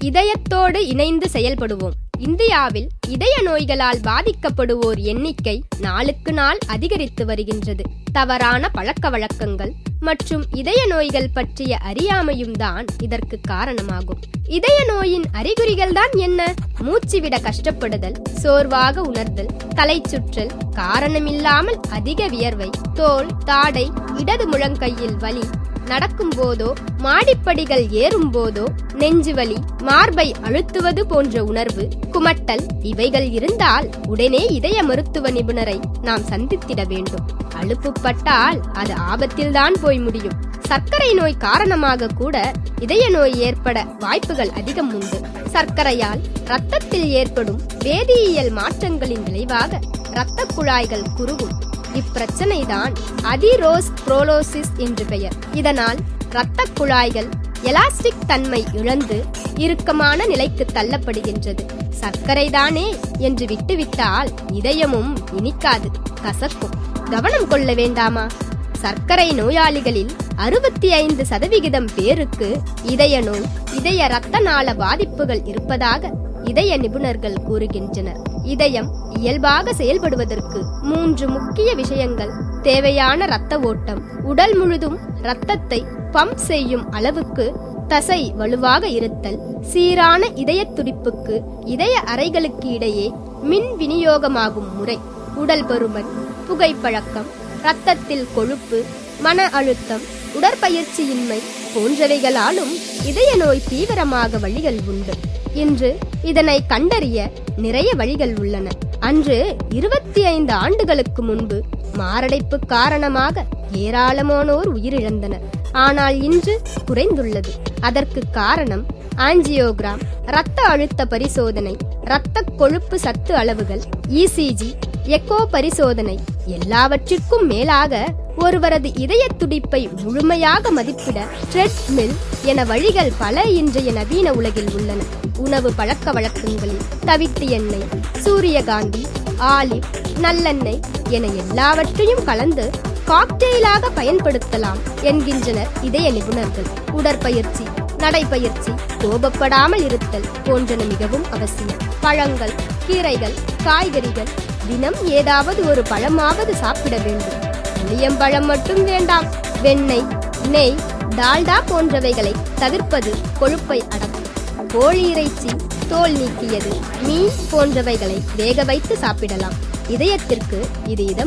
இதயத்தோடு இணைந்து செயல்படுவோம் இந்தியாவில் இதய நோய்களால் பாதிக்கப்படுவோர் எண்ணிக்கை நாளுக்கு நாள் அதிகரித்து வருகின்றது தவறான பழக்க வழக்கங்கள் மற்றும் இதய நோய்கள் பற்றிய அறியாமையும் தான் இதற்கு காரணமாகும் இதய நோயின் அறிகுறிகள் தான் என்ன மூச்சுவிட கஷ்டப்படுதல் சோர்வாக உணர்தல் தலைச்சுற்றல் காரணமில்லாமல் அதிக வியர்வை தோல் தாடை இடது முழங்கையில் வலி நடக்கும் போதோ மாடிப்படிகள் ஏறும் போதோ நெஞ்சுவலி மார்பை அழுத்துவது போன்ற உணர்வு குமட்டல் இவைகள் இருந்தால் உடனே இதய மருத்துவ நிபுணரை நாம் சந்தித்திட வேண்டும் அலுப்புப்பட்டால் அது ஆபத்தில்தான் போய் முடியும் சர்க்கரை நோய் காரணமாக கூட இதய நோய் ஏற்பட வாய்ப்புகள் அதிகம் உண்டு சர்க்கரையால் இரத்தத்தில் ஏற்படும் வேதியியல் மாற்றங்களின் விளைவாக இரத்த குழாய்கள் குறுகும் இப்பிரச்சனைதான் அதிரோஸ் குரோலோசிஸ் என்று பெயர் இதனால் இரத்த குழாய்கள் எலாஸ்டிக் தன்மை இழந்து இறுக்கமான நிலைக்கு தள்ளப்படுகின்றது சர்க்கரைதானே என்று விட்டுவிட்டால் இதயமும் இனிக்காது கசக்கும் கவனம் கொள்ள வேண்டாமா சர்க்கரை நோயாளிகளில் அறுபத்தி ஐந்து சதவிகிதம் பேருக்கு இதய நோய் இதய இரத்த நாள பாதிப்புகள் இருப்பதாக இதய நிபுணர்கள் கூறுகின்றனர் இதயம் இயல்பாக செயல்படுவதற்கு மூன்று முக்கிய விஷயங்கள் தேவையான இரத்த ஓட்டம் உடல் முழுதும் இரத்தத்தை பம்ப் செய்யும் அளவுக்கு தசை வலுவாக இருத்தல் சீரான இதய துடிப்புக்கு இதய அறைகளுக்கு இடையே மின் விநியோகமாகும் முறை உடல் பருமன் புகைப்பழக்கம் இரத்தத்தில் கொழுப்பு மன அழுத்தம் உடற்பயிற்சியின்மை போன்றவைகளாலும் இதய நோய் தீவிரமாக வழிகள் உண்டு இன்று இதனை கண்டறிய நிறைய வழிகள் உள்ளன அன்று இருபத்தி ஐந்து ஆண்டுகளுக்கு முன்பு மாரடைப்பு காரணமாக ஏராளமானோர் உயிரிழந்தனர் ஆனால் இன்று குறைந்துள்ளது அதற்கு காரணம் ஆஞ்சியோகிராம் இரத்த அழுத்த பரிசோதனை இரத்த கொழுப்பு சத்து அளவுகள் இசிஜி எக்கோ பரிசோதனை எல்லாவற்றிற்கும் மேலாக ஒருவரது இதய துடிப்பை முழுமையாக மதிப்பிட ட்ரெட்மில் என வழிகள் பல இன்றைய நவீன உலகில் உள்ளன உணவு பழக்க வழக்கங்களில் தவிட்டு எண்ணெய் சூரியகாந்தி ஆலிவ் நல்லெண்ணெய் என எல்லாவற்றையும் கலந்து காக்டெயிலாக பயன்படுத்தலாம் என்கின்றனர் இதய நிபுணர்கள் உடற்பயிற்சி நடைப்பயிற்சி கோபப்படாமல் இருத்தல் போன்றன மிகவும் அவசியம் பழங்கள் கீரைகள் காய்கறிகள் தினம் ஏதாவது ஒரு பழமாவது சாப்பிட வேண்டும் புளியம்பழம் மட்டும் வேண்டாம் வெண்ணெய் நெய் டால்டா போன்றவைகளை தவிர்ப்பது கொழுப்பை அடக்கும் கோழி இறைச்சி தோல் நீக்கியது மீன் போன்றவைகளை வேக வைத்து சாப்பிடலாம் இதயத்திற்கு இது இதம்